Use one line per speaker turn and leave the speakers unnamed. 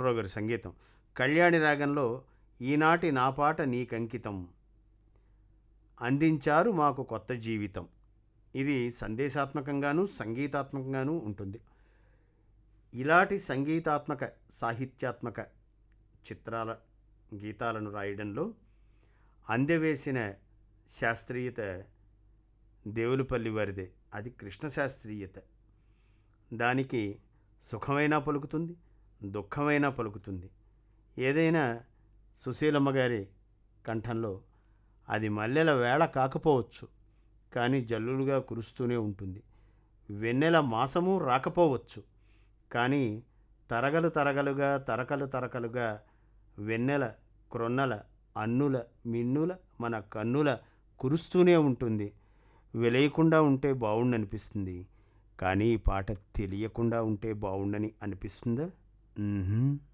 నాగేశ్వరరావు గారి సంగీతం కళ్యాణి రాగంలో ఈనాటి నా పాట నీకంకితం అందించారు మాకు కొత్త జీవితం ఇది సందేశాత్మకంగాను సంగీతాత్మకంగాను ఉంటుంది ఇలాంటి సంగీతాత్మక సాహిత్యాత్మక చిత్రాల గీతాలను రాయడంలో అందెవేసిన శాస్త్రీయత దేవులపల్లి వారిదే అది కృష్ణ శాస్త్రీయత దానికి సుఖమైనా పలుకుతుంది దుఃఖమైనా పలుకుతుంది ఏదైనా సుశీలమ్మ గారి కంఠంలో అది మల్లెల వేళ కాకపోవచ్చు కానీ జల్లులుగా కురుస్తూనే ఉంటుంది వెన్నెల మాసము రాకపోవచ్చు కానీ తరగలు తరగలుగా తరకలు తరకలుగా వెన్నెల క్రొన్నల అన్నుల మిన్నుల మన కన్నుల కురుస్తూనే ఉంటుంది వెలేయకుండా ఉంటే బాగుండనిపిస్తుంది కానీ ఈ పాట తెలియకుండా ఉంటే బాగుండని అనిపిస్తుందా మ్మ్హ్మ్.